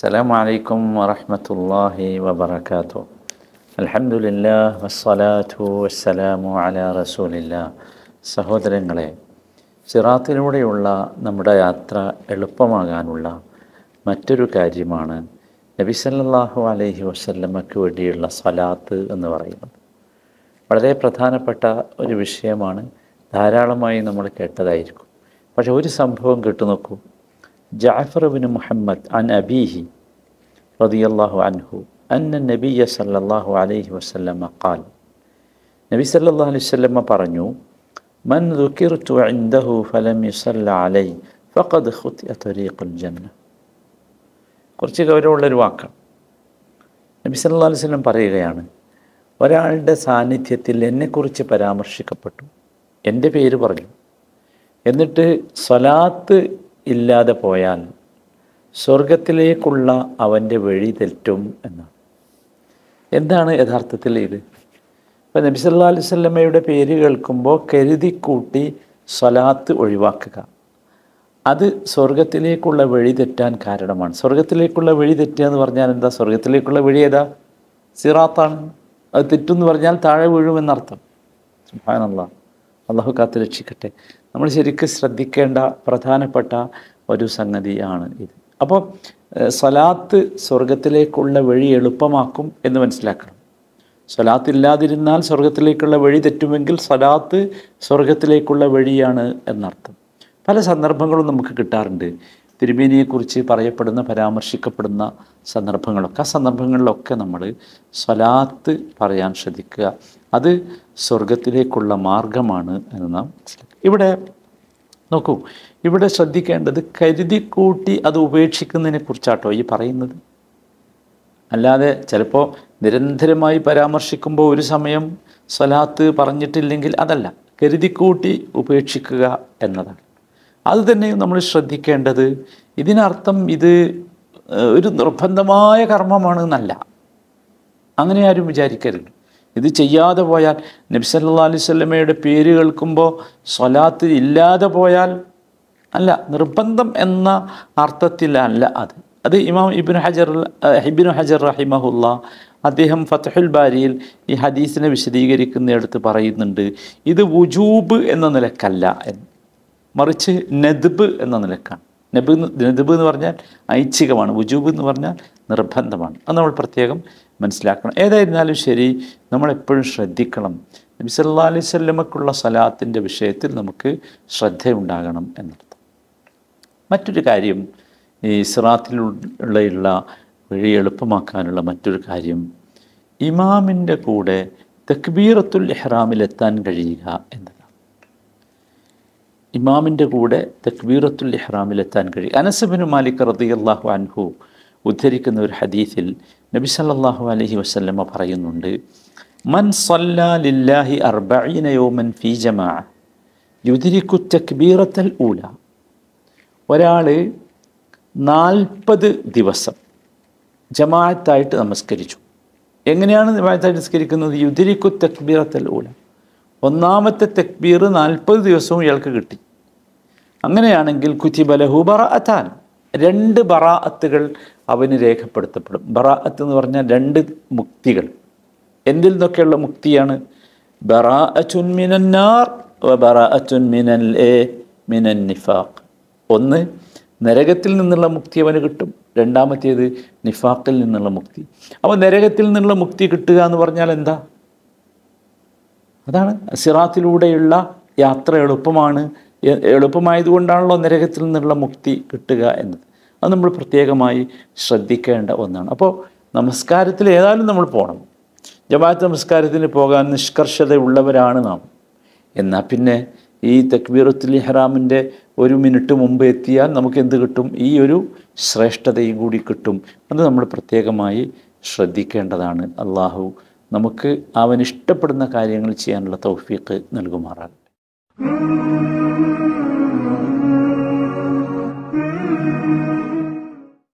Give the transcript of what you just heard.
السلام عليكم ورحمة الله وبركاته الحمد لله والصلاة والسلام على رسول الله സഹോദരങ്ങളെ സിറാത്തിലൂടെയുള്ള നമ്മുടെ യാത്ര എളുപ്പമാകാനുള്ള മറ്റൊരു കാര്യമാണ് നബി സല്ലല്ലാഹു അലൈഹി വസല്ലമയ്ക്ക് വേണ്ടിയുള്ള സ്വലാത്ത് എന്ന് പറയുന്നത് വളരെ പ്രധാനപ്പെട്ട ഒരു വിഷയമാണ് ധാരാളമായി നമ്മൾ കേട്ടതായിരിക്കും പക്ഷെ ഒരു സംഭവം കേട്ടു നോക്കൂ ജാഫർ ബിൻ മുഹമ്മദ് അൻ അബീഹി റളിയല്ലാഹു അൻഹു അന്ന നബിയ സല്ലല്ലാഹു അലൈഹി വസല്ലമ ഖാൽ നബി സല്ലല്ലാഹു അലൈഹി വസല്ലമ പറഞ്ഞു മൻ ദുക്കിർതു ഇൻദഹു ഫലം യുസല്ല അലൈ ഫഖദ് ഖുതിയ തരീഖുൽ ജന്ന കുറച്ച് ഗൗരവമുള്ളൊരു വാക്കാണ് നബി സല്ലല്ലാഹു അലൈഹി വസല്ലം പറയുകയാണ് ഒരാളുടെ സാന്നിധ്യത്തിൽ എന്നെക്കുറിച്ച് പരാമർശിക്കപ്പെട്ടു എൻ്റെ പേര് പറഞ്ഞു എന്നിട്ട് സ്വലാത്ത് ഇല്ലാതെ പോയാൽ സ്വർഗത്തിലേക്കുള്ള അവൻ്റെ വഴി തെറ്റും എന്നാണ് എന്താണ് യഥാർത്ഥത്തിൽ ഇത് ഇപ്പം നബി സല്ലാ അലൈഹി സ്വല്ലമ്മയുടെ പേര് കേൾക്കുമ്പോൾ കരുതിക്കൂട്ടി സ്വലാത്ത് ഒഴിവാക്കുക അത് സ്വർഗത്തിലേക്കുള്ള വഴി തെറ്റാൻ കാരണമാണ് സ്വർഗത്തിലേക്കുള്ള വഴി തെറ്റുക എന്ന് പറഞ്ഞാൽ എന്താ സ്വർഗത്തിലേക്കുള്ള വഴി ഏതാ സിറാത്താണ് അത് തെറ്റെന്ന് പറഞ്ഞാൽ താഴെ വീഴുമെന്നർത്ഥം സുബ്ഹാനല്ലാ അള്ളാഹു കാത്ത് രക്ഷിക്കട്ടെ നമ്മൾ ശരിക്കും ശ്രദ്ധിക്കേണ്ട പ്രധാനപ്പെട്ട ഒരു സംഗതിയാണ് ഇത് അപ്പോൾ സ്വലാത്ത് സ്വർഗത്തിലേക്കുള്ള വഴി എളുപ്പമാക്കും എന്ന് മനസ്സിലാക്കണം സ്വലാത്ത് ഇല്ലാതിരുന്നാൽ സ്വർഗത്തിലേക്കുള്ള വഴി തെറ്റുമെങ്കിൽ സ്വലാത്ത് സ്വർഗത്തിലേക്കുള്ള വഴിയാണ് എന്നർത്ഥം പല സന്ദർഭങ്ങളും നമുക്ക് കിട്ടാറുണ്ട് തിരുമേനിയെക്കുറിച്ച് പറയപ്പെടുന്ന പരാമർശിക്കപ്പെടുന്ന സന്ദർഭങ്ങളൊക്കെ ആ സന്ദർഭങ്ങളിലൊക്കെ നമ്മൾ സ്വലാത്ത് പറയാൻ ശ്രദ്ധിക്കുക അത് സ്വർഗത്തിലേക്കുള്ള മാർഗമാണ് എന്ന് നാം മനസ്സിലാക്കുക ഇവിടെ നോക്കൂ ഇവിടെ ശ്രദ്ധിക്കേണ്ടത് കരുതിക്കൂട്ടി അത് ഉപേക്ഷിക്കുന്നതിനെ കുറിച്ചാട്ടോ ഈ പറയുന്നത് അല്ലാതെ ചിലപ്പോൾ നിരന്തരമായി പരാമർശിക്കുമ്പോൾ ഒരു സമയം സ്വലാത്ത് പറഞ്ഞിട്ടില്ലെങ്കിൽ അതല്ല കരുതിക്കൂട്ടി ഉപേക്ഷിക്കുക എന്നതാണ് അത് തന്നെയും നമ്മൾ ശ്രദ്ധിക്കേണ്ടത് ഇതിനർത്ഥം ഇത് ഒരു നിർബന്ധമായ കർമ്മമാണ് എന്നല്ല അങ്ങനെ ആരും വിചാരിക്കരുത് ഇത് ചെയ്യാതെ പോയാൽ നബി സല്ലാ അലൈഹി സ്വല്ലമയുടെ പേര് കേൾക്കുമ്പോൾ സ്വലാത്ത് ഇല്ലാതെ പോയാൽ അല്ല നിർബന്ധം എന്ന അർത്ഥത്തിലല്ല അത് അത് ഇമാം ഇബിൻ ഹജർ ഹിബിൻ ഹജർ റഹിമഹുല്ല അദ്ദേഹം ഫത്തഹുൽ ബാരിയിൽ ഈ ഹദീസിനെ വിശദീകരിക്കുന്നിടത്ത് പറയുന്നുണ്ട് ഇത് വുജൂബ് എന്ന നിലക്കല്ല എന്ന് മറിച്ച് നദ്ബ് എന്ന നിലക്കാണ് നബ് നദ്ബ് എന്ന് പറഞ്ഞാൽ ഐച്ഛികമാണ് വുജൂബ് എന്ന് പറഞ്ഞാൽ നിർബന്ധമാണ് അത് നമ്മൾ പ്രത്യേകം മനസ്സിലാക്കണം ഏതായിരുന്നാലും ശരി നമ്മളെപ്പോഴും ശ്രദ്ധിക്കണം നബി സല്ലാ അലൈഹി സ്വല്ലമക്കുള്ള സലാത്തിൻ്റെ വിഷയത്തിൽ നമുക്ക് ശ്രദ്ധയുണ്ടാകണം എന്നർത്ഥം മറ്റൊരു കാര്യം ഈ സിറാത്തിലുള്ള വഴി എളുപ്പമാക്കാനുള്ള മറ്റൊരു കാര്യം ഇമാമിൻ്റെ കൂടെ തക്ബീറത്തുൽ ഇഹ്റാമിലെത്താൻ കഴിയുക എന്നതാണ് ഇമാമിൻ്റെ കൂടെ തക്ബീറത്തുൽ ഇഹ്റാമിലെത്താൻ കഴിയും അനസബിന് മാലിക് റദിയല്ലാഹു അൻഹു ഉദ്ധരിക്കുന്ന ഒരു ഹദീസിൽ നബി സല്ലല്ലാഹു അലൈഹി വസല്ലമ പറയുന്നുണ്ട് മൻ സല്ലാ ലില്ലാഹി അർബഈന യൗമൻ ഫീ ജമാഅ യുദ്രിക്കു തക്ബീറത്തൽ ഊല ഒരാൾ നാൽപ്പത് ദിവസം ജമാഅത്തായിട്ട് നമസ്കരിച്ചു എങ്ങനെയാണ് ജമാഅത്തായിട്ട് നമസ്കരിക്കുന്നത് യുദ്രിക്കു തക്ബീറത്തൽ ഊല ഒന്നാമത്തെ തക്ബീർ നാൽപ്പത് ദിവസവും ഇയാൾക്ക് കിട്ടി അങ്ങനെയാണെങ്കിൽ കുറ്റിബലഹു ബറാഅത്താൻ രണ്ട് ബറാഅത്തുകൾ അവന് രേഖപ്പെടുത്തപ്പെടും ബറാഅത്ത് എന്ന് പറഞ്ഞാൽ രണ്ട് മുക്തികൾ എന്തിൽ നിന്നൊക്കെയുള്ള മുക്തിയാണ് ബറാഅത്തുൻ മിനന്നാർ വ ബറാഅത്തുൻ മിനൽ എ മിനൻ നിഫാഖ് ഒന്ന് നരകത്തിൽ നിന്നുള്ള മുക്തി അവന് കിട്ടും രണ്ടാമത്തേത് നിഫാഖിൽ നിന്നുള്ള മുക്തി അപ്പോൾ നരകത്തിൽ നിന്നുള്ള മുക്തി കിട്ടുക എന്ന് പറഞ്ഞാൽ എന്താ അതാണ് സിറാത്തിലൂടെയുള്ള യാത്ര എളുപ്പമാണ് എളുപ്പമായതുകൊണ്ടാണല്ലോ നരകത്തിൽ നിന്നുള്ള മുക്തി കിട്ടുക എന്നത് അത് നമ്മൾ പ്രത്യേകമായി ശ്രദ്ധിക്കേണ്ട ഒന്നാണ് അപ്പോൾ നമസ്കാരത്തിൽ ഏതായാലും നമ്മൾ പോകണം ജമാഅത്ത് നമസ്കാരത്തിന് പോകാൻ നിഷ്കർഷത ഉള്ളവരാണ് നാം എന്നാൽ പിന്നെ ഈ തക്ബീറത്തുൽ ഇഹ്റാമിൻ്റെ ഒരു മിനിറ്റ് മുമ്പ് എത്തിയാൽ നമുക്ക് എന്ത് കിട്ടും ഈ ഒരു ശ്രേഷ്ഠതയും കൂടി കിട്ടും അത് നമ്മൾ പ്രത്യേകമായി ശ്രദ്ധിക്കേണ്ടതാണ് അള്ളാഹു നമുക്ക് അവൻ ഇഷ്ടപ്പെടുന്ന കാര്യങ്ങൾ ചെയ്യാനുള്ള തൗഫീഖ് നൽകുമാറാകട്ടെ